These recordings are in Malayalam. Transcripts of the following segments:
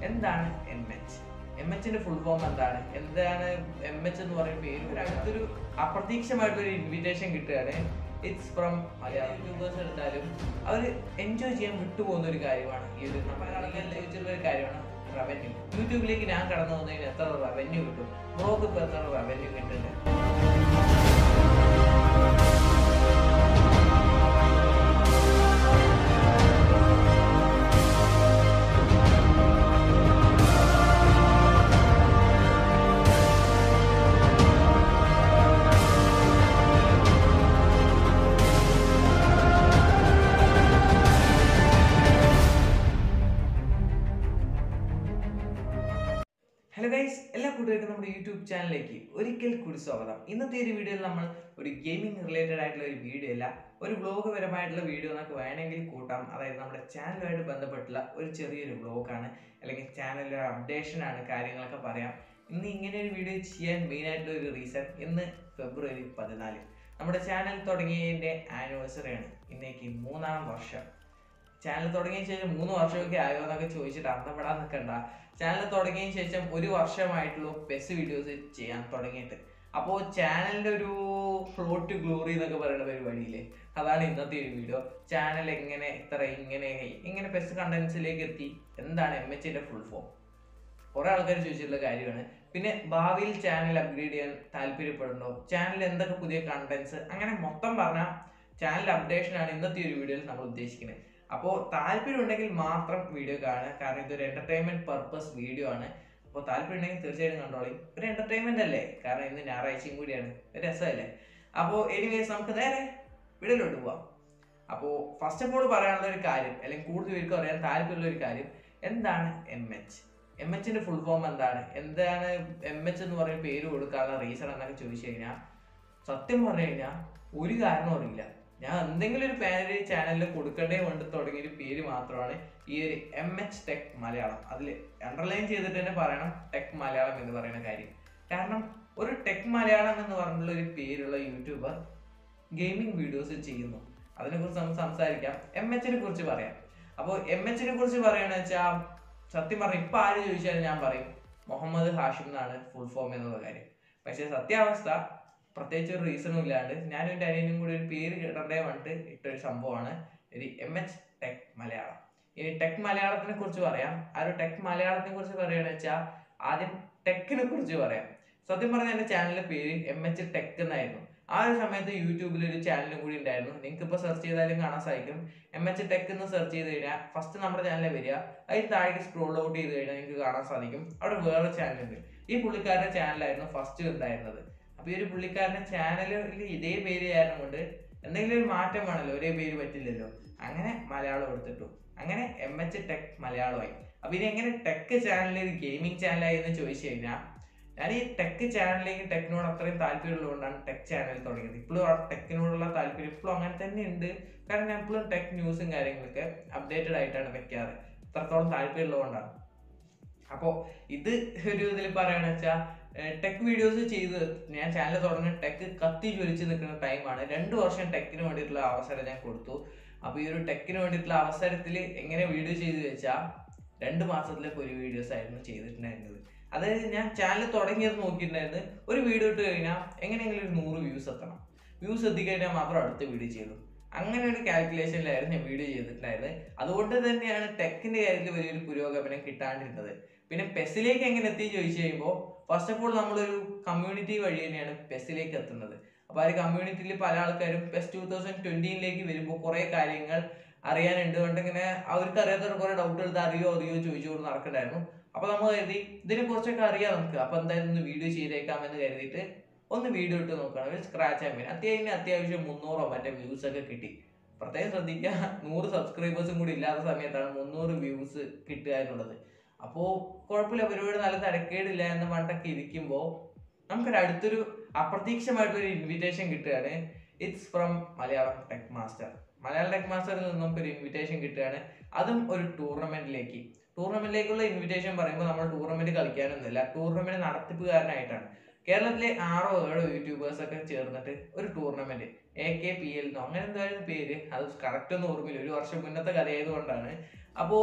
എന്താണ് എം എച്ച് എം എച്ചിന്റെ ഫുൾ ഫോം എന്താണ് എന്താണ് എം എച്ച് എന്ന് പറയുന്ന പേര് ഒരു അടുത്തൊരു അപ്രതീക്ഷിതമായിട്ടുള്ള ഒരു ഇൻവിറ്റേഷൻ കിട്ടുകയാണ് ഇറ്റ്സ് ഫ്രം മലയാളം യൂട്യൂബേഴ്സ് എടുത്താലും അവർ എൻജോയ് ചെയ്യാൻ വിട്ടുപോകുന്ന ഒരു കാര്യമാണ് ഈ ഒരു നമ്മുടെ ചോദിച്ചിട്ടുള്ള ഒരു കാര്യമാണ് റവന്യൂ യൂട്യൂബിലേക്ക് ഞാൻ കടന്നു പോകുന്നതിന് എത്ര റവന്യൂ കിട്ടും ബ്രോക്ക് ഇപ്പോൾ എത്ര റവന്യൂ കിട്ടുന്നുണ്ട് ഹലോ ഗൈസ് എല്ലാ കൂട്ടുകാർക്കും നമ്മുടെ യൂട്യൂബ് ചാനലിലേക്ക് ഒരിക്കൽ കൂടി സ്വാഗതം ഇന്നത്തെ ഒരു വീഡിയോയിൽ നമ്മൾ ഒരു ഗെയിമിംഗ് റിലേറ്റഡ് ആയിട്ടുള്ള ഒരു വീഡിയോ അല്ല ഒരു വ്ലോഗ് പരമായിട്ടുള്ള വീഡിയോ നമുക്ക് വേണമെങ്കിൽ കൂട്ടാം അതായത് നമ്മുടെ ചാനലുമായിട്ട് ബന്ധപ്പെട്ടുള്ള ഒരു ചെറിയൊരു വ്ലോഗാണ് അല്ലെങ്കിൽ ചാനലിലെ അപ്ഡേഷൻ ആണ് കാര്യങ്ങളൊക്കെ പറയാം ഇന്ന് ഇങ്ങനെ ഒരു വീഡിയോ ചെയ്യാൻ മെയിൻ ആയിട്ടുള്ള ഒരു റീസൺ ഇന്ന് ഫെബ്രുവരി പതിനാല് നമ്മുടെ ചാനൽ തുടങ്ങിയതിൻ്റെ ആനിവേഴ്സറി ആണ് ഇന്നേക്ക് മൂന്നാം വർഷം ചാനൽ തുടങ്ങിയ ശേഷം മൂന്ന് വർഷമൊക്കെ ആയോ എന്നൊക്കെ ചോദിച്ചിട്ട് അന്തപ്പെടാൻ നിൽക്കണ്ട ചാനൽ തുടങ്ങിയതിന് ശേഷം ഒരു വർഷമായിട്ടുള്ളൂ പെസ് വീഡിയോസ് ചെയ്യാൻ തുടങ്ങിയിട്ട് അപ്പോൾ ചാനലിൻ്റെ ഒരു ഫ്ലോട്ട് ഗ്ലോറി എന്നൊക്കെ പറയുന്ന പരിപാടിയില്ലേ അതാണ് ഇന്നത്തെ ഒരു വീഡിയോ ചാനൽ എങ്ങനെ ഇത്ര ഇങ്ങനെ ഇങ്ങനെ പെസ് കണ്ടൻസിലേക്ക് എത്തി എന്താണ് എം എച്ചിൻ്റെ ഫുൾ ഫോം കുറേ ആൾക്കാർ ചോദിച്ചിട്ടുള്ള കാര്യമാണ് പിന്നെ ഭാവിയിൽ ചാനൽ അപ്ഗ്രേഡ് ചെയ്യാൻ താല്പര്യപ്പെടുന്നുണ്ടോ ചാനലിൽ എന്തൊക്കെ പുതിയ കണ്ടൻസ് അങ്ങനെ മൊത്തം പറഞ്ഞാൽ ചാനൽ അപ്ഡേഷൻ ആണ് ഇന്നത്തെ ഒരു വീഡിയോയിൽ നമ്മൾ ഉദ്ദേശിക്കുന്നത് അപ്പോൾ താല്പര്യം ഉണ്ടെങ്കിൽ മാത്രം വീഡിയോ കാണുക കാരണം ഇതൊരു എന്റർടൈൻമെന്റ് പർപ്പസ് വീഡിയോ ആണ് അപ്പോൾ താല്പര്യം ഉണ്ടെങ്കിൽ തീർച്ചയായിട്ടും കണ്ടോളി ഒരു എന്റർടൈൻമെന്റ് അല്ലേ കാരണം ഇന്ന് ഞായറാഴ്ചയും കൂടിയാണ് ഒരു രസമല്ലേ അപ്പോൾ എനിവേസ് നമുക്ക് നേരെ വീഡിയോയിലോട്ട് പോവാം അപ്പോൾ ഫസ്റ്റ് ഓഫ് ഓൾ പറയാനുള്ള ഒരു കാര്യം അല്ലെങ്കിൽ കൂടുതൽ പേർക്കും അറിയാൻ താല്പര്യമുള്ള ഒരു കാര്യം എന്താണ് എം എച്ച് എം എച്ചിന്റെ ഫുൾ ഫോം എന്താണ് എന്താണ് എം എച്ച് എന്ന് പറയുന്ന പേര് കൊടുക്കാനുള്ള റീസൺ എന്നൊക്കെ ചോദിച്ചു കഴിഞ്ഞാൽ സത്യം പറഞ്ഞു കഴിഞ്ഞാൽ ഒരു കാരണവും അറിയില്ല ഞാൻ എന്തെങ്കിലും ഒരു പേര് ചാനലിൽ കൊടുക്കേണ്ടേ കൊണ്ട് തുടങ്ങിയ ഒരു പേര് മാത്രമാണ് ഈ ഒരു എം എച്ച് ടെക് മലയാളം അതിൽ അണ്ടർലൈൻ ചെയ്തിട്ട് തന്നെ പറയണം ടെക് മലയാളം എന്ന് പറയുന്ന കാര്യം കാരണം ഒരു ടെക് മലയാളം എന്ന് പറഞ്ഞുള്ള ഒരു പേരുള്ള യൂട്യൂബർ ഗെയിമിംഗ് വീഡിയോസ് ചെയ്യുന്നു അതിനെക്കുറിച്ച് നമുക്ക് സംസാരിക്കാം എം എച്ചിനെ കുറിച്ച് പറയാം അപ്പോൾ എം എച്ചിനെ കുറിച്ച് പറയുകയാണെന്ന് വെച്ചാൽ സത്യം പറഞ്ഞ ഇപ്പം ആര് ചോദിച്ചാലും ഞാൻ പറയും മുഹമ്മദ് ഹാഷിം എന്നാണ് ഫുൾ ഫോം എന്നുള്ള കാര്യം പക്ഷേ സത്യാവസ്ഥ പ്രത്യേകിച്ച് ഒരു റീസണും ഇല്ലാണ്ട് ഞാനും എൻ്റെ അനിയനും കൂടി ഒരു പേര് ഇടണ്ടേ പറഞ്ഞിട്ട് ഇട്ടൊരു സംഭവമാണ് ഒരു എം എച്ച് ടെക് മലയാളം ഇനി ടെക് മലയാളത്തിനെ കുറിച്ച് പറയാം ആ ഒരു ടെക് മലയാളത്തിനെ കുറിച്ച് പറയുകയാണെന്ന് വെച്ചാൽ ആദ്യം ടെക്കിനെ കുറിച്ച് പറയാം സത്യം പറഞ്ഞാൽ എൻ്റെ ചാനലിൻ്റെ പേര് എം എച്ച് ടെക് എന്നായിരുന്നു ആ ഒരു സമയത്ത് യൂട്യൂബിൽ ഒരു ചാനലും കൂടി ഉണ്ടായിരുന്നു നിങ്ങൾക്ക് ഇപ്പോൾ സെർച്ച് ചെയ്താലും കാണാൻ സാധിക്കും എം എച്ച് ടെക് എന്ന് സെർച്ച് ചെയ്ത് കഴിഞ്ഞാൽ ഫസ്റ്റ് നമ്മുടെ ചാനലിൽ വരിക അതിന് താഴേക്ക് സ്ക്രോൾ ഔട്ട് ചെയ്ത് കഴിഞ്ഞാൽ നിങ്ങൾക്ക് കാണാൻ സാധിക്കും അവിടെ വേറെ ചാനലുണ്ട് ഈ പുള്ളിക്കാരുടെ ചാനലായിരുന്നു ഫസ്റ്റ് ഉണ്ടായിരുന്നത് അപ്പൊ ഈ ഒരു പുള്ളിക്കാരന്റെ ചാനലിൽ ഇതേ പേര് കാരണം കൊണ്ട് എന്തെങ്കിലും ഒരു മാറ്റം വേണമല്ലോ ഒരേ പേര് പറ്റില്ലല്ലോ അങ്ങനെ മലയാളം എടുത്തിട്ടു അങ്ങനെ എം എച്ച് ടെക് മലയാളമായി അപ്പൊ ഇനി എങ്ങനെ ടെക് ചാനൽ ഒരു ഗെയിമിംഗ് ചാനലായി എന്ന് ചോദിച്ചു കഴിഞ്ഞാൽ ഞാൻ ഈ ടെക് ചാനലിലേക്ക് ടെക്കിനോട് അത്രയും താല്പര്യമുള്ളതുകൊണ്ടാണ് ടെക് ചാനൽ തുടങ്ങിയത് ഇപ്പോഴും ആ ടെക്കിനോടുള്ള താല്പര്യം ഇപ്പോഴും അങ്ങനെ തന്നെ ഉണ്ട് കാരണം ഞാൻ എപ്പോഴും ടെക് ന്യൂസും കാര്യങ്ങളൊക്കെ അപ്ഡേറ്റഡ് ആയിട്ടാണ് വെക്കാറ് അത്രത്തോളം താല്പര്യമുള്ളതുകൊണ്ടാണ് അപ്പോൾ ഇത് ഒരു ഇതിൽ പറയുകയാണെന്ന് വെച്ചാൽ ടെക് വീഡിയോസ് ചെയ്ത് ഞാൻ ചാനൽ തുടങ്ങി ടെക് കത്തി ജ്വലിച്ച് നിൽക്കുന്ന ടൈമാണ് രണ്ട് വർഷം ടെക്കിന് വേണ്ടിയിട്ടുള്ള അവസരം ഞാൻ കൊടുത്തു അപ്പോൾ ഈ ഒരു ടെക്കിന് വേണ്ടിയിട്ടുള്ള അവസരത്തിൽ എങ്ങനെ വീഡിയോ ചെയ്ത് വെച്ചാൽ രണ്ട് മാസത്തിലേക്ക് ഒരു വീഡിയോസ് ആയിരുന്നു ചെയ്തിട്ടുണ്ടായിരുന്നത് അതായത് ഞാൻ ചാനൽ തുടങ്ങിയത് നോക്കിയിട്ടുണ്ടായിരുന്നു ഒരു വീഡിയോ ഇട്ട് കഴിഞ്ഞാൽ എങ്ങനെയെങ്കിലും ഒരു നൂറ് വ്യൂസ് എത്തണം വ്യൂസ് എത്തിക്കഴിഞ്ഞാൽ മാത്രം അടുത്ത വീഡിയോ ചെയ്തു അങ്ങനെ ഒരു കാൽക്കുലേഷനിലായിരുന്നു ഞാൻ വീഡിയോ ചെയ്തിട്ടുണ്ടായിരുന്നത് അതുകൊണ്ട് തന്നെയാണ് ടെക്കിന്റെ കാര്യത്തിൽ വലിയൊരു പുരോഗമനം കിട്ടാണ്ടിരുന്നത് പിന്നെ പെസിലേക്ക് എങ്ങനെ എത്തി ചോദിച്ചു കഴിയുമ്പോൾ ഫസ്റ്റ് ഓഫ് ഓൾ നമ്മളൊരു കമ്മ്യൂണിറ്റി വഴി തന്നെയാണ് പെസിലേക്ക് എത്തുന്നത് അപ്പോൾ ആ ഒരു കമ്മ്യൂണിറ്റിയിൽ പല ആൾക്കാരും പെസ് ടൂ തൗസൻഡ് ട്വന്റിയിലേക്ക് വരുമ്പോൾ കുറേ കാര്യങ്ങൾ അറിയാനുണ്ട് കൊണ്ട് ഇങ്ങനെ അവർക്ക് അറിയാത്ത കുറേ ഡൗട്ട് എടുത്ത് അറിയോ അറിയോ ചോദിച്ചുകൊണ്ട് നടക്കണ്ടായിരുന്നു അപ്പോൾ നമ്മൾ കരുതി ഇതിനെ കുറിച്ചൊക്കെ അറിയാം നമുക്ക് അപ്പോൾ എന്തായാലും ഒന്ന് വീഡിയോ ചെയ്തേക്കാം എന്ന് കരുതിയിട്ട് ഒന്ന് വീഡിയോ ഇട്ട് നോക്കണം ഒരു സ്ക്രാച്ച് ആയി അത്യാവശ്യം അത്യാവശ്യം മുന്നൂറോ മറ്റേ വ്യൂസ് ഒക്കെ കിട്ടി പ്രത്യേകം ശ്രദ്ധിക്കുക നൂറ് സബ്സ്ക്രൈബേഴ്സും കൂടി ഇല്ലാത്ത സമയത്താണ് മുന്നൂറ് വ്യൂസ് കിട്ടുക എന്നുള്ളത് അപ്പോൾ കുഴപ്പമില്ല പരിപാടി നല്ല തിരക്കേടില്ല എന്ന് പറഞ്ഞിട്ടൊക്കെ ഇരിക്കുമ്പോൾ നമുക്കൊരു അടുത്തൊരു അപ്രതീക്ഷിതമായിട്ടൊരു ഇൻവിറ്റേഷൻ കിട്ടുകയാണ് it's from Malayalam tech master Malayalam tech മാസ്റ്ററിൽ നിന്ന് നമുക്കൊരു ഇൻവിറ്റേഷൻ കിട്ടുകയാണ് അതും ഒരു ടൂർണമെന്റിലേക്ക് ടൂർണമെന്റിലേക്കുള്ള ഇൻവിറ്റേഷൻ പറയുമ്പോൾ നമ്മൾ ടൂർണമെന്റ് കളിക്കാനൊന്നുമില്ല ടൂർണമെന്റ് നടത്തിപ്പുകാരനായിട്ടാണ് കേരളത്തിലെ ആറോ ഏഴോ യൂട്യൂബേഴ്സ് ഒക്കെ ചേർന്നിട്ട് ഒരു tournament A K P L എന്നോ അങ്ങനെ എന്തായാലും പേര് അത് കറക്റ്റ് ഒന്നും ഓർമ്മയില്ല ഒരു വർഷം മുന്നത്തെ കഥയായതുകൊണ്ടാണ് അപ്പോൾ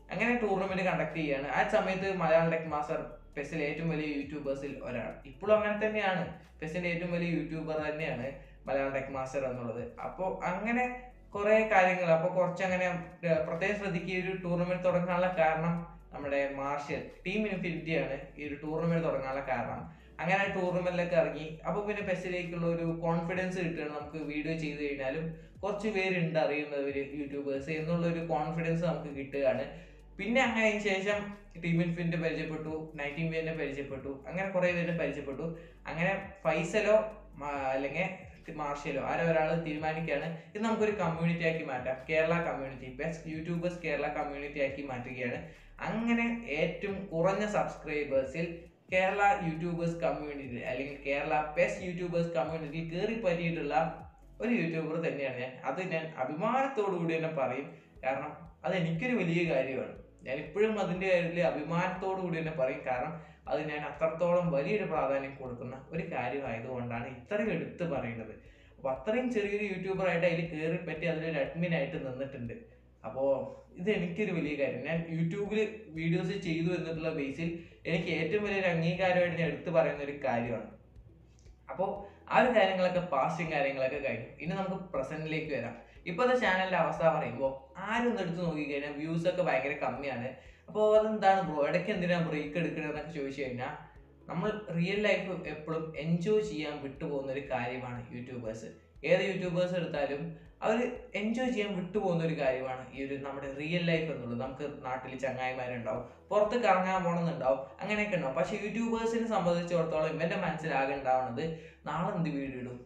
അങ്ങനെ ടൂർണമെന്റ് കണ്ടക്ട് ചെയ്യാണ് ആ സമയത്ത് മലയാളം ടെക് മാസ്റ്റർ പെസിലെ ഏറ്റവും വലിയ യൂട്യൂബേഴ്സിൽ ഒരാൾ ഇപ്പോഴും അങ്ങനെ തന്നെയാണ് പെസിന്റെ ഏറ്റവും വലിയ യൂട്യൂബർ തന്നെയാണ് മലയാളം ടെക് മാസ്റ്റർ എന്നുള്ളത് അപ്പോൾ അങ്ങനെ കുറെ കാര്യങ്ങൾ അപ്പോൾ കുറച്ചങ്ങനെ ഏർ പ്രത്യേകം ശ്രദ്ധിക്കുക ഈ ഒരു ടൂർണമെന്റ് തുടങ്ങാനുള്ള കാരണം നമ്മുടെ മാർഷ്യൽ ടീം ഇൻഫിനിറ്റി ആണ് ഈ ഒരു ടൂർണമെന്റ് തുടങ്ങാനുള്ള കാരണം അങ്ങനെ ടൂർണമെന്റിലൊക്കെ ഇറങ്ങി അപ്പോൾ പിന്നെ പെസിലേക്കുള്ള ഒരു കോൺഫിഡൻസ് കിട്ടുകയാണ് നമുക്ക് വീഡിയോ ചെയ്ത് കഴിഞ്ഞാലും കുറച്ച് പേരുണ്ട് അറിയുന്നവര് യൂട്യൂബേഴ്സ് എന്നുള്ള ഒരു കോൺഫിഡൻസ് നമുക്ക് കിട്ടുകയാണ് പിന്നെ അങ്ങനെ അതിന് ശേഷം ടീം ഇൻഫിനിറ്റി പരിചയപ്പെട്ടു നൈൻറ്റീൻ പേരിനെ പരിചയപ്പെട്ടു അങ്ങനെ കുറേ പേരിനെ പരിചയപ്പെട്ടു അങ്ങനെ ഫൈസലോ മ- അല്ലെങ്കിൽ മാർഷ്യലോ ആരോ ഒരാൾ തീരുമാനിക്കുകയാണ് ഇത് നമുക്കൊരു കമ്മ്യൂണിറ്റി ആക്കി മാറ്റാം Kerala community best YouTubers Kerala community ആക്കി മാറ്റുകയാണ് അങ്ങനെ ഏറ്റവും കുറഞ്ഞ സബ്സ്ക്രൈബേഴ്സിൽ കേരള യൂട്യൂബേഴ്സ് കമ്മ്യൂണിറ്റി അല്ലെങ്കിൽ കേരള ബെസ്റ്റ് യൂട്യൂബേഴ്സ് കമ്മ്യൂണിറ്റി കയറി പറ്റിയിട്ടുള്ള ഒരു യൂട്യൂബർ തന്നെയാണ് ഞാൻ അത് ഞാൻ അഭിമാനത്തോടു കൂടി തന്നെ പറയും കാരണം അത് എനിക്കൊരു വലിയ കാര്യമാണ് ഞാൻ ഇപ്പോഴും അതിൻ്റെ കാര്യത്തിൽ അഭിമാനത്തോടു കൂടി തന്നെ പറയും കാരണം അത് ഞാൻ അത്രത്തോളം വലിയൊരു പ്രാധാന്യം കൊടുക്കുന്ന ഒരു കാര്യമായതുകൊണ്ടാണ് ഇത്രയും എടുത്ത് പറയുന്നത് അപ്പോൾ അത്രയും ചെറിയൊരു യൂട്യൂബറായിട്ട് അതിൽ കയറി പറ്റി അതിലൊരു admin ആയിട്ട് നിന്നിട്ടുണ്ട് അപ്പോൾ ഇത് എനിക്കൊരു വലിയ കാര്യം ഞാൻ യൂട്യൂബിൽ വീഡിയോസ് ചെയ്തു എന്നിട്ടുള്ള ബേസിൽ എനിക്ക് ഏറ്റവും വലിയൊരു അംഗീകാരമായിട്ട് ഞാൻ എടുത്തു പറയുന്ന ഒരു കാര്യമാണ് അപ്പോൾ ആ ഒരു കാര്യങ്ങളൊക്കെ പാസ്റ്റും കാര്യങ്ങളൊക്കെ കഴിഞ്ഞു ഇനി നമുക്ക് പ്രസന്റിലേക്ക് വരാം ഇപ്പോഴത്തെ ചാനലിന്റെ അവസ്ഥ പറയുമ്പോൾ ആരും ഒന്ന് എടുത്ത് നോക്കിക്കഴിഞ്ഞാൽ വ്യൂസ് ഒക്കെ ഭയങ്കര കമ്മിയാണ് അപ്പോൾ അതെന്താണ് ബ്രോ ഇടയ്ക്ക് എന്തിനാണ് ബ്രേക്ക് എടുക്കണമെന്നൊക്കെ ചോദിച്ചു കഴിഞ്ഞാൽ നമ്മൾ റിയൽ ലൈഫ് എപ്പോഴും എൻജോയ് ചെയ്യാൻ വിട്ടുപോകുന്ന ഒരു കാര്യമാണ് യൂട്യൂബേഴ്സ് ഏത് യൂട്യൂബേഴ്സ് എടുത്താലും അവർ എൻജോയ് ചെയ്യാൻ വിട്ടുപോകുന്ന ഒരു കാര്യമാണ് ഈ ഒരു നമ്മുടെ റിയൽ ലൈഫ് എന്നുള്ളത് നമുക്ക് നാട്ടിൽ ചങ്ങായിമാരുണ്ടാവും പുറത്ത് കറങ്ങാൻ പോകണമെന്നുണ്ടാവും അങ്ങനെയൊക്കെ ഉണ്ടാവും പക്ഷെ യൂട്യൂബേഴ്സിനെ സംബന്ധിച്ചിടത്തോളം ഇവന്റെ മനസ്സിലാകെ ഉണ്ടാവുന്നത് നാളെ എന്ത് വീഡിയോ ഇടും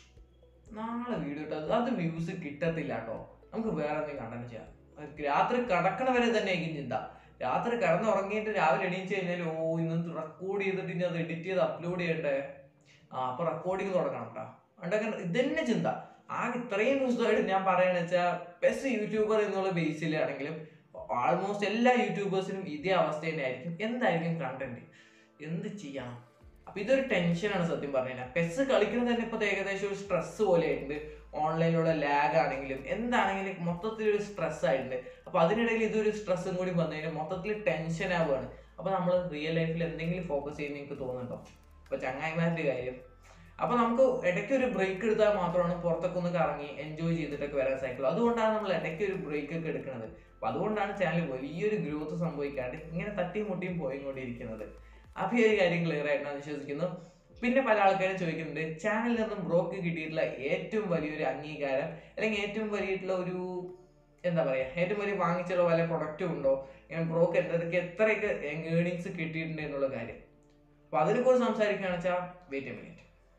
നാളെ വീഡിയോ ഇട്ടത് അത് വ്യൂസ് കിട്ടത്തില്ല കേട്ടോ നമുക്ക് വേറെ എന്തെങ്കിലും കണ്ടന്റ് ചെയ്യാം അത് രാത്രി കടക്കണ വരെ തന്നെ ആയിരിക്കും ചിന്ത രാത്രി കിടന്നുറങ്ങിയിട്ട് രാവിലെ എണീച്ച് കഴിഞ്ഞാൽ ഓ ഇന്ന് റെക്കോർഡ് ചെയ്തിട്ട് ഇനി അത് എഡിറ്റ് ചെയ്ത് അപ്ലോഡ് ചെയ്യണ്ടേ ആ അപ്പൊ റെക്കോർഡിങ് തുടങ്ങണം കേട്ടോ അതുകൊണ്ടൊക്കെ ഇതന്നെ ചിന്ത ആകെ ഇത്രയും ദിവസമായിട്ട് ഞാൻ പറയണെന്ന് വെച്ചാൽ ബെസ്റ്റ് യൂട്യൂബർ എന്നുള്ള ബേസിലാണെങ്കിലും ആൾമോസ്റ്റ് എല്ലാ യൂട്യൂബേഴ്സിനും ഇതേ അവസ്ഥ തന്നെ ആയിരിക്കും എന്തായിരിക്കും കണ്ടന്റ് എന്ത് ചെയ്യണം അപ്പൊ ഇതൊരു ടെൻഷനാണ് സത്യം പറഞ്ഞാൽ പെസ് കളിക്കുന്നത് തന്നെ ഇപ്പൊ ഏകദേശം ഒരു സ്ട്രെസ് പോലെ ആയിട്ടുണ്ട് ഓൺലൈനിലുള്ള ലാഗ് ആണെങ്കിലും എന്താണെങ്കിലും മൊത്തത്തിൽ ഒരു സ്ട്രെസ് ആയിട്ടുണ്ട് അപ്പൊ അതിനിടയിൽ ഇതൊരു സ്ട്രെസ്സും കൂടി വന്നു കഴിഞ്ഞാൽ മൊത്തത്തിൽ ടെൻഷൻ ആവുകയാണ് അപ്പൊ നമ്മൾ റിയൽ ലൈഫിൽ എന്തെങ്കിലും ഫോക്കസ് ചെയ്യുന്ന എനിക്ക് തോന്നുന്നുണ്ടോ ഇപ്പൊ ചങ്ങായിമാരുടെ കാര്യം അപ്പൊ നമുക്ക് ഇടയ്ക്ക് ഒരു ബ്രേക്ക് എടുത്താൽ മാത്രമാണ് പുറത്തൊക്കെ ഒന്ന് കറങ്ങി എൻജോയ് ചെയ്തിട്ടൊക്കെ വരാൻ സൈക്കിൾ അതുകൊണ്ടാണ് നമ്മൾ ഇടയ്ക്ക് ഒരു ബ്രേക്ക് ഒക്കെ എടുക്കുന്നത് അപ്പൊ അതുകൊണ്ടാണ് ചാനൽ വലിയൊരു ഗ്രോത്ത് സംഭവിക്കാണ്ട് ഇങ്ങനെ തട്ടിയും മുട്ടിയും പോയിക്കൊണ്ടിരിക്കുന്നത് അപ്പൊ ഈ ഒരു കാര്യം ക്ലിയർ ആയിട്ടാണ് വിശ്വസിക്കുന്നു പിന്നെ പല ആൾക്കാരും ചോദിക്കുന്നുണ്ട് ചാനലിൽ നിന്നും ബ്രോക്ക് കിട്ടിയിട്ടുള്ള ഏറ്റവും വലിയൊരു അംഗീകാരം അല്ലെങ്കിൽ ഏറ്റവും വലിയിട്ടുള്ള ഒരു എന്താ പറയാ ഏറ്റവും വലിയ വാങ്ങിച്ചുള്ള വല്ല പ്രൊഡക്റ്റും ഉണ്ടോ ഇങ്ങനെ ബ്രോക്ക് എന്തൊക്കെ എത്രയൊക്കെ ഏണിങ്സ് കിട്ടിയിട്ടുണ്ട് എന്നുള്ള കാര്യം അപ്പൊ അതിനെക്കുറിച്ച് സംസാരിക്കുകയാണെന്ന് വെച്ചാൽ വെയിറ്റ് എ മിനിറ്റ്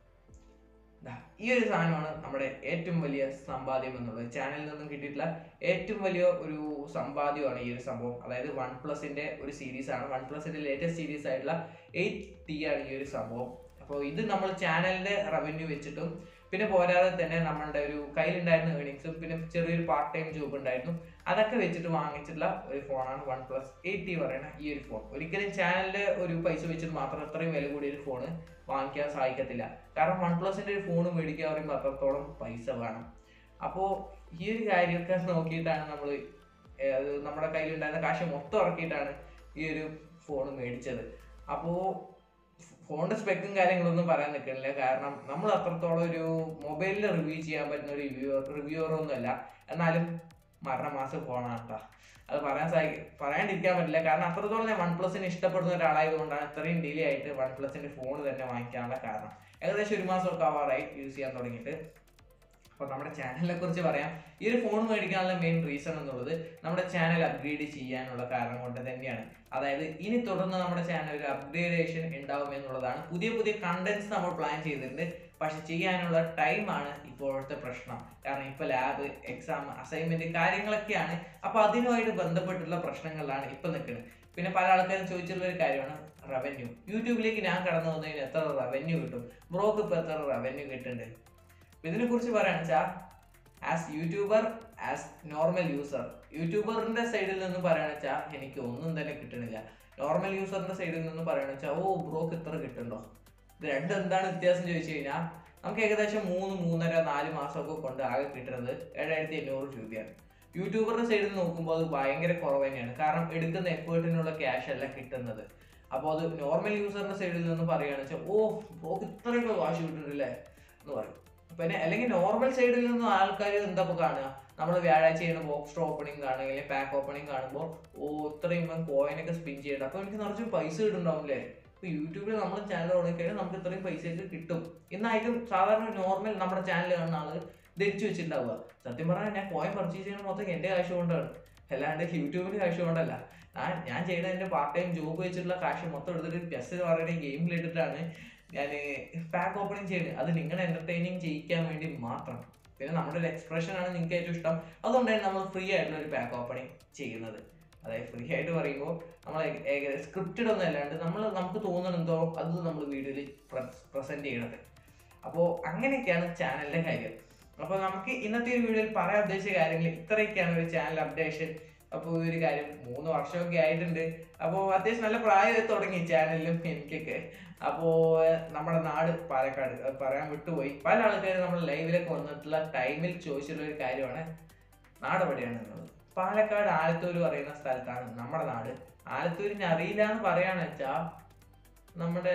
ദാ, ഈ ഒരു സാധനമാണ് നമ്മുടെ ഏറ്റവും വലിയ സമ്പാദ്യം എന്നുള്ളത് ചാനലിൽ നിന്നും കിട്ടിയിട്ടുള്ള ഏറ്റവും വലിയ ഒരു സമ്പാദ്യമാണ് ഈ ഒരു സംഭവം അതായത് വൺ പ്ലസിന്റെ ഒരു സീരീസ് ആണ് വൺ പ്ലസിന്റെ ലേറ്റസ്റ്റ് സീരീസ് ആയിട്ടുള്ള എയ്റ്റ് ടി ആണ് ഈ ഒരു സംഭവം അപ്പോൾ ഇത് നമ്മൾ ചാനലിന്റെ റവന്യൂ വെച്ചിട്ടും പിന്നെ പോരാതെ തന്നെ നമ്മളുടെ ഒരു കയ്യിലുണ്ടായിരുന്ന ഏണിങ്സും പിന്നെ ചെറിയൊരു പാർട്ട് ടൈം ജോബ് ഉണ്ടായിരുന്നു അതൊക്കെ വെച്ചിട്ട് വാങ്ങിച്ചിട്ടുള്ള ഒരു ഫോണാണ് വൺ പ്ലസ് എയ്റ്റ് ടി പറയുന്ന ഈ ഒരു ഫോൺ ഒരിക്കലും ചാനലിന്റെ ഒരു പൈസ വെച്ചിട്ട് മാത്രം അത്രയും വില കൂടിയ ഒരു ഫോൺ വാങ്ങിക്കാൻ സാധിക്കത്തില്ല കാരണം വൺ പ്ലസിന്റെ ഒരു ഫോൺ മേടിക്കാൻ പറയുമ്പോൾ അത്രത്തോളം പൈസ വേണം അപ്പോൾ ഈ ഒരു കാര്യമൊക്കെ നോക്കിയിട്ടാണ് നമ്മൾ അത് നമ്മുടെ കയ്യിലുണ്ടായിരുന്ന കാശ് മൊത്തം ഇറക്കിയിട്ടാണ് ഈ ഒരു ഫോൺ മേടിച്ചത് അപ്പോൾ ഫോണിന്റെ സ്പെക്കും കാര്യങ്ങളൊന്നും പറയാൻ നിൽക്കണില്ല കാരണം നമ്മൾ അത്രത്തോളം ഒരു മൊബൈലിൽ റിവ്യൂ ചെയ്യാൻ പറ്റുന്ന ഒരു റിവ്യൂ റിവ്യൂവർ ഒന്നുമല്ല എന്നാലും മരണമാസം ഫോണാണ് കേട്ടോ അത് പറയാൻ സാധി പറയാണ്ടിരിക്കാൻ പറ്റില്ല കാരണം അത്രത്തോളം ഞാൻ വൺ പ്ലസിനെ ഇഷ്ടപ്പെടുന്ന ഒരാളായതുകൊണ്ടാണ് ഇത്രയും ഡിലേ ആയിട്ട് വൺ പ്ലസിന്റെ ഫോൺ തന്നെ വാങ്ങിക്കാനുള്ള കാരണം ഏകദേശം ഒരു മാസമൊക്കെ ആവാറായി യൂസ് ചെയ്യാൻ തുടങ്ങിയിട്ട് അപ്പോൾ നമ്മുടെ ചാനലിനെ കുറിച്ച് പറയാം ഈ ഒരു ഫോൺ മേടിക്കാനുള്ള മെയിൻ റീസൺ എന്നുള്ളത് നമ്മുടെ ചാനൽ അപ്ഗ്രേഡ് ചെയ്യാനുള്ള കാരണം കൊണ്ട് തന്നെയാണ് അതായത് ഇനി തുടർന്ന് നമ്മുടെ ചാനൽ ഒരു അപ്ഗ്രേഡേഷൻ ഉണ്ടാവും എന്നുള്ളതാണ് പുതിയ പുതിയ കണ്ടന്റ്സ് നമ്മൾ പ്ലാൻ ചെയ്തിട്ടുണ്ട് പക്ഷെ ചെയ്യാനുള്ള ടൈമാണ് ഇപ്പോഴത്തെ പ്രശ്നം കാരണം ഇപ്പോൾ ലാബ് എക്സാം അസൈൻമെന്റ് കാര്യങ്ങളൊക്കെയാണ് അപ്പോൾ അതിനുമായിട്ട് ബന്ധപ്പെട്ടുള്ള പ്രശ്നങ്ങളിലാണ് ഇപ്പം നിൽക്കുന്നത് പിന്നെ പല ആൾക്കാരും ചോദിച്ചിട്ടുള്ള ഒരു കാര്യമാണ് റവന്യൂ യൂട്യൂബിലേക്ക് ഞാൻ കടന്നു വന്നതിന് എത്ര റവന്യൂ കിട്ടും ബ്രോക്ക് ഇപ്പോൾ എത്ര റവന്യൂ കിട്ടുന്നുണ്ട് ഇതിനെ കുറിച്ച് പറയുകയാണെന്ന് വെച്ചാൽ as YouTuber as normal user യൂട്യൂബറിന്റെ സൈഡിൽ നിന്ന് പറയുകയാണെന്ന് വെച്ചാൽ എനിക്ക് ഒന്നും തന്നെ കിട്ടണില്ല നോർമൽ യൂസറിന്റെ സൈഡിൽ നിന്ന് പറയുകയാണെന്ന് വെച്ചാൽ ഓ ബ്രോക്ക് ഇത്ര കിട്ടുന്നുണ്ടോ ഇത് രണ്ടും എന്താണ് വ്യത്യാസം ചോദിച്ചു കഴിഞ്ഞാൽ നമുക്ക് ഏകദേശം മൂന്ന് മൂന്നര നാല് മാസമൊക്കെ കൊണ്ട് ആകെ കിട്ടുന്നത് ഏഴായിരത്തി എണ്ണൂറ് രൂപയാണ് യൂട്യൂബറുടെ സൈഡിൽ നോക്കുമ്പോൾ അത് ഭയങ്കര കുറവ് തന്നെയാണ് കാരണം എടുക്കുന്ന എഫേർട്ടിനുള്ള ക്യാഷ് അല്ല കിട്ടുന്നത് അപ്പോൾ അത് നോർമൽ യൂസറിന്റെ സൈഡിൽ നിന്ന് പറയുകയാണെന്ന് വെച്ചാൽ ഓ ബ്ലോഗ് ഇത്രയൊക്കെ കാശ് കിട്ടുന്നില്ലേ എന്ന് പറയും പിന്നെ അല്ലെങ്കിൽ നോർമൽ സൈഡിൽ നിന്നും ആൾക്കാർ എന്താ ഇപ്പോൾ കാണുക നമ്മൾ വ്യാഴാഴ്ച ചെയ്യുന്ന ബോക്സ് ഓപ്പണിംഗ് കാണുക അല്ലെങ്കിൽ പാക്ക് ഓപ്പണിംഗ് കാണുമ്പോൾ ഓ ഇത്രയും കോയിനൊക്കെ സ്പിൻ ചെയ്യണം അപ്പോൾ എനിക്ക് നിറച്ച് പൈസ കിട്ടുന്നുണ്ടാവില്ലേ ഇപ്പോൾ യൂട്യൂബിൽ നമ്മൾ ചാനൽ തുടങ്ങിക്കഴിഞ്ഞാൽ നമുക്ക് ഇത്രയും പൈസയൊക്കെ കിട്ടും എന്നായിരിക്കും സാധാരണ നോർമൽ നമ്മുടെ ചാനൽ കാണുന്ന ആള് ധരിച്ചു വെച്ചിട്ടുണ്ടാവുക സത്യം പറഞ്ഞാൽ ഞാൻ കോയിൻ പർച്ചേസ് ചെയ്യുന്നത് മൊത്തം എൻ്റെ കാശ് കൊണ്ടാണ് അല്ലാണ്ട് യൂട്യൂബിൻ്റെ കാശ് കൊണ്ടല്ല ഞാൻ ഞാൻ ചെയ്യുന്ന എൻ്റെ പാർട്ട് ടൈം ജോബ് വെച്ചിട്ടുള്ള കാശ് മൊത്തം എടുത്തിട്ട് ചെസ് എന്ന് പറയുന്ന ഗെയിമിൽ ഇട്ടിട്ടാണ് ഞാൻ പാക്ക് ഓപ്പണിങ് ചെയ്യുന്നത് അത് നിങ്ങളെ എന്റർടൈനിങ് ചെയ്യിക്കാൻ വേണ്ടി മാത്രം പിന്നെ നമ്മുടെ ഒരു എക്സ്പ്രഷൻ ആണ് നിങ്ങൾക്ക് ഏറ്റവും ഇഷ്ടം അതുകൊണ്ടാണ് നമ്മൾ ഫ്രീ ആയിട്ടുള്ള ഒരു പാക്ക് ഓപ്പണിങ് ചെയ്യുന്നത് അതായത് ഫ്രീ ആയിട്ട് പറയുമ്പോൾ നമ്മൾ സ്ക്രിപ്റ്റഡ് ഒന്നും അല്ലാണ്ട് നമ്മൾ നമുക്ക് തോന്നുന്നുണ്ടോ അത് നമ്മൾ വീഡിയോയിൽ പ്രസന്റ് ചെയ്യണത് അപ്പോൾ അങ്ങനെയൊക്കെയാണ് ചാനലിന്റെ കാര്യം അപ്പോൾ നമുക്ക് ഇന്നത്തെ ഒരു വീഡിയോയിൽ പറയാൻ ഉദ്ദേശിച്ച കാര്യങ്ങൾ ഇത്രയൊക്കെയാണ് ഒരു ചാനൽ അപ്ഡേഷൻ അപ്പോൾ ഈ ഒരു കാര്യം മൂന്ന് വർഷമൊക്കെ ആയിട്ടുണ്ട് അപ്പോൾ അത്യാവശ്യം നല്ല പ്രായമായി തുടങ്ങി ചാനലിലും എനിക്കൊക്കെ അപ്പോൾ നമ്മുടെ നാട് പാലക്കാട് അത് പറയാൻ വിട്ടുപോയി പല ആൾക്കാരും നമ്മൾ ലൈവിലൊക്കെ വന്നിട്ടുള്ള ടൈമിൽ ചോദിച്ചിട്ടുള്ള ഒരു കാര്യമാണ് നാട് എവിടെയാണ് എന്നുള്ളത് പാലക്കാട് ആലത്തൂർ പറയുന്ന സ്ഥലത്താണ് നമ്മുടെ നാട് ആലത്തൂരിനെ അറിയില്ല എന്ന് പറയാന്ന് വെച്ചാ നമ്മുടെ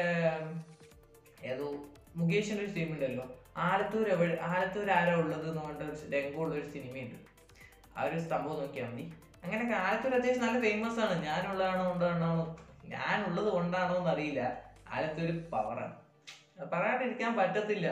ഏതോ മുകേഷിന്റെ ഒരു സിനിമ ഉണ്ടല്ലോ ആലത്തൂർ എവിടെ ആലത്തൂർ ആരാ ഉള്ളത് എന്ന് പറഞ്ഞിട്ട് ഒരു രംഗമുള്ള ഒരു സിനിമയുണ്ട് ആ ഒരു സംഭവം നോക്കിയാൽ മതി അങ്ങനെയൊക്കെ ആലത്തൂർ അത്യാവശ്യം നല്ല ഫേമസ് ആണ് ഞാനുള്ളതാണോ കൊണ്ടാണോ ഞാനുള്ളത് കൊണ്ടാണോ എന്ന് അറിയില്ല ആലത്തൂർ പവറാണ് പറയാണ്ടിരിക്കാൻ പറ്റത്തില്ല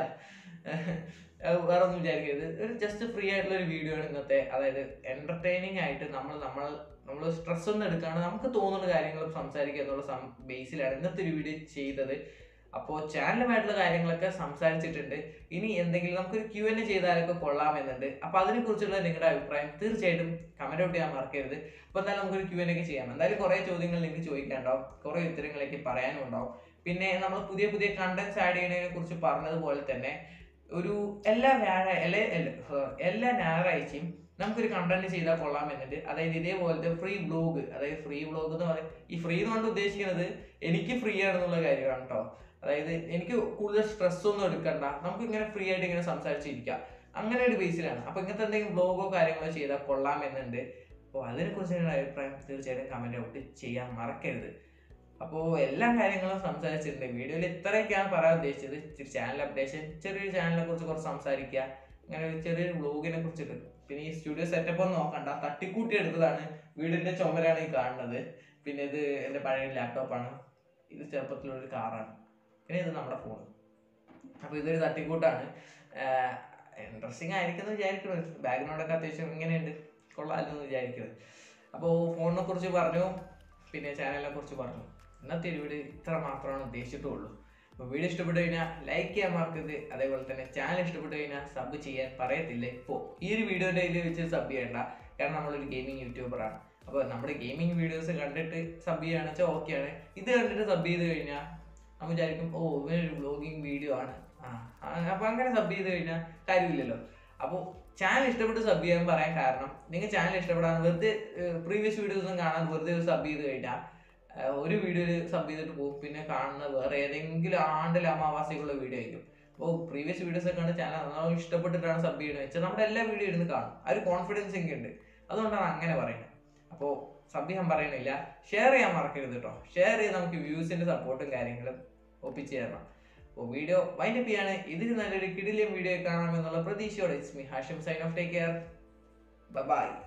വേറെ ഒന്നും വിചാരിക്കരുത് ഒരു ജസ്റ്റ് ഫ്രീ ആയിട്ടുള്ള ഒരു വീഡിയോ ആണ് ഇന്നത്തെ അതായത് എന്റർടൈനിങ് ആയിട്ട് നമ്മൾ നമ്മൾ നമ്മൾ സ്ട്രെസ് ഒന്നും എടുക്കാണ്ട് നമുക്ക് തോന്നുന്ന കാര്യങ്ങൾ സംസാരിക്കുക എന്നുള്ള സം ബേസിലാണ് ഇന്നത്തെ ഒരു വീഡിയോ ചെയ്തത് അപ്പോൾ ചാനലുമായിട്ടുള്ള കാര്യങ്ങളൊക്കെ സംസാരിച്ചിട്ടുണ്ട് ഇനി എന്തെങ്കിലും നമുക്കൊരു ക്യു എൻ എ ചെയ്താലൊക്കെ കൊള്ളാമെന്നുണ്ട് അപ്പോൾ അതിനെക്കുറിച്ചുള്ള നിങ്ങളുടെ അഭിപ്രായം തീർച്ചയായിട്ടും കമന്റ് ഔട്ട് ചെയ്യാൻ മറക്കരുത് അപ്പോൾ എന്തായാലും നമുക്കൊരു ക്യു എൻ ഒക്കെ ചെയ്യാം എന്തായാലും കുറേ ചോദ്യങ്ങൾ നിങ്ങൾക്ക് ചോദിക്കാനുണ്ടാവും കുറേ ഉത്തരങ്ങളൊക്കെ പറയാനും ഉണ്ടാവും പിന്നെ നമ്മൾ പുതിയ പുതിയ കണ്ടന്റ്സ് ആഡ് ചെയ്യുന്നതിനെ കുറിച്ച് പറഞ്ഞതുപോലെ തന്നെ ഒരു എല്ലാ വ്യാഴ എല്ലാ എല്ലാ- എല്ലാ ഞായറാഴ്ചയും നമുക്കൊരു കണ്ടന്റ് ചെയ്താൽ കൊള്ളാം എന്നിട്ട് അതായത് ഇതേപോലത്തെ ഫ്രീ വ്ലോഗ് അതായത് ഫ്രീ വ്ലോഗ് എന്ന് പറയും ഈ ഫ്രീ എന്നുകൊണ്ട് ഉദ്ദേശിക്കുന്നത് എനിക്ക് ഫ്രീ ആണെന്നുള്ള കാര്യമാണ് കേട്ടോ അതായത് എനിക്ക് കൂടുതൽ സ്ട്രെസ് ഒന്നും എടുക്കണ്ട നമുക്ക് ഇങ്ങനെ ഫ്രീ ആയിട്ട് ഇങ്ങനെ സംസാരിച്ചിരിക്കാം അങ്ങനെ ഒരു ബേസിലാണ് അപ്പൊ ഇങ്ങനത്തെ എന്തെങ്കിലും വ്ലോഗോ കാര്യങ്ങളോ ചെയ്താൽ കൊള്ളാം എന്നുണ്ട് അപ്പോൾ അതിനെക്കുറിച്ച് നിങ്ങളുടെ അഭിപ്രായം തീർച്ചയായിട്ടും കമന്റ് ഔട്ട് ചെയ്യാൻ മറക്കരുത് അപ്പോൾ എല്ലാ കാര്യങ്ങളും സംസാരിച്ചിട്ടുണ്ട് വീഡിയോയിൽ ഇത്രയൊക്കെയാണ് പറയാൻ ഉദ്ദേശിച്ചത് ചാനൽ അപ്ഡേഷൻ ചെറിയൊരു ചാനലിനെ കുറിച്ച് കുറച്ച് സംസാരിക്കുക അങ്ങനെ ഒരു ചെറിയൊരു വ്ലോഗിനെ കുറിച്ചിട്ട് പിന്നെ ഈ സ്റ്റുഡിയോ സെറ്റപ്പ് ഒന്നും നോക്കണ്ട തട്ടിക്കൂട്ടി എടുത്തതാണ് വീടിന്റെ ചുമരാണ് ഈ കാണുന്നത് പിന്നെ ഇത് എൻ്റെ പഴയ ലാപ്ടോപ്പാണ് ഇത് ചെറുപ്പത്തിലുള്ള ഒരു കാറാണ് പിന്നെ ഇത് നമ്മുടെ ഫോൺ അപ്പോൾ ഇതൊരു തട്ടിക്കൂട്ടാണ് ഇൻട്രസ്റ്റിംഗ് ആയിരിക്കും എന്ന് വിചാരിക്കുന്നത് ബാക്ക്ഗ്രൗണ്ടൊക്കെ അത്യാവശ്യം ഇങ്ങനെയുണ്ട് കൊള്ളാമല്ലോ എന്ന് വിചാരിക്കുന്നത് അപ്പോൾ ഫോണിനെ കുറിച്ച് പറഞ്ഞു പിന്നെ ചാനലിനെ കുറിച്ച് പറഞ്ഞു ഇന്നത്തെ ഒരു വീഡിയോ ഇത്ര മാത്രമാണ് ഉദ്ദേശിച്ചിട്ടുള്ളൂ അപ്പോൾ വീഡിയോ ഇഷ്ടപ്പെട്ടു കഴിഞ്ഞാൽ ലൈക്ക് ചെയ്യാൻ മറക്കരുത് അതേപോലെ തന്നെ ചാനൽ ഇഷ്ടപ്പെട്ടു കഴിഞ്ഞാൽ സബ് ചെയ്യാൻ പറയത്തില്ല ഇപ്പോൾ ഈ ഒരു വീഡിയോൻ്റെ ഇതിൽ വെച്ച് സബ് ചെയ്യണ്ട കാരണം നമ്മളൊരു ഗെയിമിംഗ് യൂട്യൂബറാണ് അപ്പോൾ നമ്മുടെ ഗെയിമിംഗ് വീഡിയോസ് കണ്ടിട്ട് സബ് ചെയ്യുകയാണെന്ന് വെച്ചാൽ ഓക്കെയാണ് ഇത് കണ്ടിട്ട് സബ് ചെയ്ത് കഴിഞ്ഞാൽ നമ്മൾ വിചാരിക്കും ഓ ഇവനൊരു വ്ലോഗിങ് വീഡിയോ ആണ് ആ അപ്പോൾ അങ്ങനെ സബ് ചെയ്ത് കഴിഞ്ഞാൽ കാര്യമില്ലല്ലോ അപ്പോൾ ചാനൽ ഇഷ്ടപ്പെട്ട് സബ് ചെയ്യാൻ പറയാൻ കാരണം നിങ്ങൾ ചാനൽ ഇഷ്ടപ്പെടാൻ വെറുതെ പ്രീവിയസ് വീഡിയോസ് ഒന്നും കാണാൻ വെറുതെ സബ് ചെയ്ത് കഴിഞ്ഞാൽ ഏഹ് ഒരു വീഡിയോയിൽ സബ് ചെയ്തിട്ട് പോകും പിന്നെ കാണുന്ന വേറെ ഏതെങ്കിലും ആണ്ടിൽ അമാവാസികളുള്ള വീഡിയോ ആയിരിക്കും അപ്പോൾ പ്രീവിയസ് വീഡിയോസ് ഒക്കെ കണ്ട് ചാനൽ നന്നാവും ഇഷ്ടപ്പെട്ടിട്ടാണ് സബ് ചെയ്യണമെന്ന് വെച്ചാൽ നമ്മുടെ എല്ലാ വീഡിയോ ഇരുന്ന് കാണും ആ ഒരു കോൺഫിഡൻസ് എനിക്ക് ഉണ്ട് അതുകൊണ്ടാണ് അങ്ങനെ പറയുന്നത് അപ്പോൾ സബ് ചെയ്യാൻ പറയണില്ല ഷെയർ ചെയ്യാൻ മറക്കരുത് കേട്ടോ ഷെയർ ചെയ്ത് നമുക്ക് വ്യൂസിന്റെ സപ്പോർട്ടും കാര്യങ്ങളും ഒപ്പിച്ചു തരണം അപ്പോൾ വീഡിയോ വൈൻഡപ്പ് ചെയ്യാണ് ഇതിന് നല്ലൊരു കിടിലം വീഡിയോ കാണാമെന്നുള്ള പ്രതീക്ഷയോടെ it's me Hashim sign off take care by